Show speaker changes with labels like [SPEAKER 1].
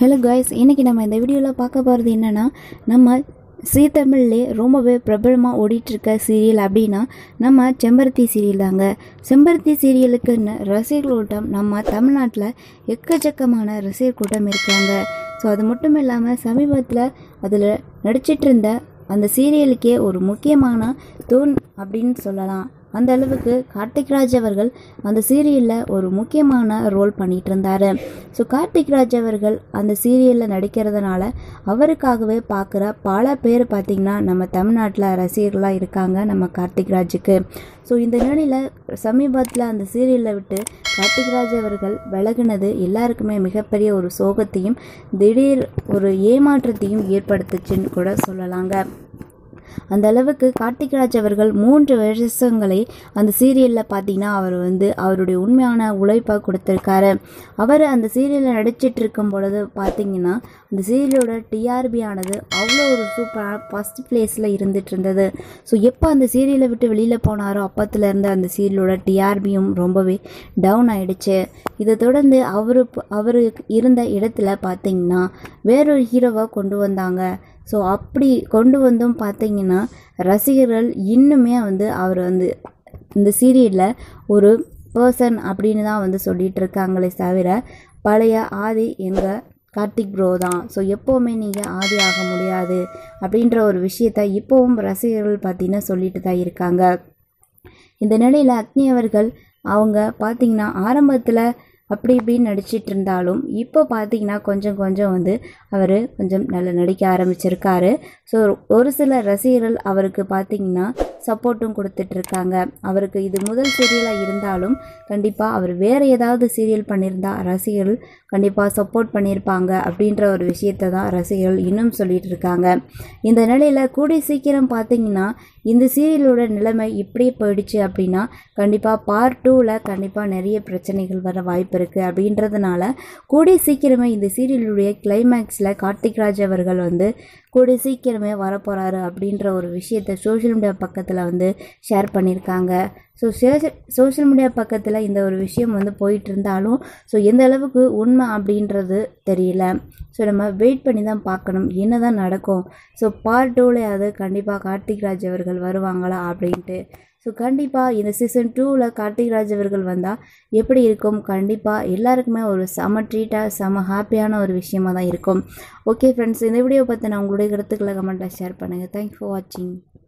[SPEAKER 1] hello guys இன்றைக்கி நம்ம இந்த வீடியோவில் பார்க்க போகிறது என்னென்னா நம்ம சீ தமிழ்லே ரொம்பவே பிரபலமாக ஓடிட்டுருக்க சீரியல் அப்படின்னா நம்ம செம்பருத்தி சீரியல் தாங்க செம்பருத்தி சீரியலுக்குன்னு ரசிகர் கூட்டம் நம்ம தமிழ்நாட்டில் எக்கச்சக்கமான ரசிகர் கூட்டம் இருக்காங்க ஸோ அது மட்டும் இல்லாமல் சமீபத்தில் அதில் நடிச்சிட்டு இருந்த அந்த சீரியலுக்கே ஒரு முக்கியமான தூண் அப்படின்னு சொல்லலாம் அந்த அளவுக்கு கார்த்திக் ராஜ் அவர்கள் அந்த சீரியலில் ஒரு முக்கியமான ரோல் பண்ணிட்டு இருந்தார் ஸோ கார்த்திக் ராஜ் அவர்கள் அந்த சீரியலில் நடிக்கிறதுனால அவருக்காகவே பார்க்குற பல பேர் பார்த்திங்கன்னா நம்ம தமிழ்நாட்டில் ரசிகர்களாக இருக்காங்க நம்ம கார்த்திக் ராஜுக்கு ஸோ இந்த நிலையில் சமீபத்தில் அந்த சீரியலை விட்டு கார்த்திக் ராஜ் அவர்கள் விலகுனது எல்லாருக்குமே மிகப்பெரிய ஒரு சோகத்தையும் திடீர் ஒரு ஏமாற்றத்தையும் ஏற்படுத்துச்சுன்னு கூட சொல்லலாங்க அந்த அளவுக்கு கார்த்திக் ராஜ் அவர்கள் மூன்று வருஷங்களை அந்த சீரியலில் பார்த்தீங்கன்னா அவர் வந்து அவருடைய உண்மையான உழைப்பை கொடுத்துருக்காரு அவர் அந்த சீரியலில் நடிச்சிட்டு இருக்கும் பொழுது பார்த்தீங்கன்னா அந்த சீரியலோட டிஆர்பி ஆனது அவ்வளோ ஒரு சூப்பரான ஃபஸ்ட் பிளேஸில் இருந்துட்டு இருந்தது ஸோ எப்போ அந்த சீரியலை விட்டு வெளியில் போனாரோ அப்பத்துலேருந்து அந்த சீரியலோட டிஆர்பியும் ரொம்பவே டவுன் ஆயிடுச்சு இதை தொடர்ந்து அவர் அவர் இருந்த இடத்துல பார்த்தீங்கன்னா வேறொரு ஹீரோவை கொண்டு வந்தாங்க ஸோ அப்படி கொண்டு வந்தும் பார்த்தீங்கன்னா ரசிகர்கள் இன்னுமே வந்து அவர் வந்து இந்த சீரியலில் ஒரு பர்சன் அப்படின்னு தான் வந்து சொல்லிட்டு இருக்காங்களே தவிர பழைய ஆதி எங்கள் கார்த்திக் ப்ரோ தான் ஸோ எப்போவுமே நீங்கள் ஆதி ஆக முடியாது அப்படின்ற ஒரு விஷயத்த இப்போவும் ரசிகர்கள் பார்த்தீங்கன்னா சொல்லிட்டு தான் இருக்காங்க இந்த நிலையில் அக்னி அவர்கள் அவங்க பார்த்தீங்கன்னா ஆரம்பத்தில் அப்படி இப்படின்னு நடிச்சிட்டு இருந்தாலும் இப்போ பார்த்தீங்கன்னா கொஞ்சம் கொஞ்சம் வந்து அவர் கொஞ்சம் நல்லா நடிக்க ஆரம்பிச்சிருக்காரு ஸோ ஒரு சில ரசிகர்கள் அவருக்கு பார்த்தீங்கன்னா சப்போர்ட்டும் கொடுத்துட்ருக்காங்க அவருக்கு இது முதல் சீரியலாக இருந்தாலும் கண்டிப்பாக அவர் வேறு ஏதாவது சீரியல் பண்ணியிருந்தா ரசிகர்கள் கண்டிப்பாக சப்போர்ட் பண்ணியிருப்பாங்க அப்படின்ற ஒரு விஷயத்தை தான் ரசிகர்கள் இன்னும் சொல்லிட்டு இருக்காங்க இந்த நிலையில் கூடிய சீக்கிரம் பார்த்தீங்கன்னா இந்த சீரியலோட நிலைமை இப்படியே போயிடுச்சு அப்படின்னா கண்டிப்பாக பார்ட் டூவில் கண்டிப்பாக நிறைய பிரச்சனைகள் வர வாய்ப்பு இருக்குது அப்படின்றதுனால கூடிய சீக்கிரமே இந்த சீரியலுடைய கிளைமேக்ஸில் கார்த்திக் ராஜ் அவர்கள் வந்து கூடிய சீக்கிரமே வரப்போகிறாரு அப்படின்ற ஒரு விஷயத்தை சோஷியல் மீடியா பக்கத்தில் வந்து ஷேர் பண்ணியிருக்காங்க ஸோ சோஷியல் மீடியா பக்கத்தில் இந்த ஒரு விஷயம் வந்து போயிட்டு இருந்தாலும் ஸோ எந்த அளவுக்கு உண்மை அப்படின்றது தெரியல ஸோ நம்ம வெயிட் பண்ணி தான் பார்க்கணும் என்ன தான் நடக்கும் ஸோ பார்ட் டூலையாவது கண்டிப்பாக கார்த்திக் ராஜ் அவர்கள் வருவாங்களா அப்படின்ட்டு ஸோ கண்டிப்பாக இந்த சீசன் டூவில் கார்த்திக் ராஜ் அவர்கள் வந்தால் எப்படி இருக்கும் கண்டிப்பாக எல்லாருக்குமே ஒரு செம ட்ரீட்டாக செம ஹாப்பியான ஒரு விஷயமாக தான் இருக்கும் ஓகே ஃப்ரெண்ட்ஸ் இந்த வீடியோ பற்றி நான் உங்களுடைய கருத்துக்களை கமெண்ட்டில் ஷேர் பண்ணுங்கள் தேங்க்ஸ் ஃபார் வாட்சிங்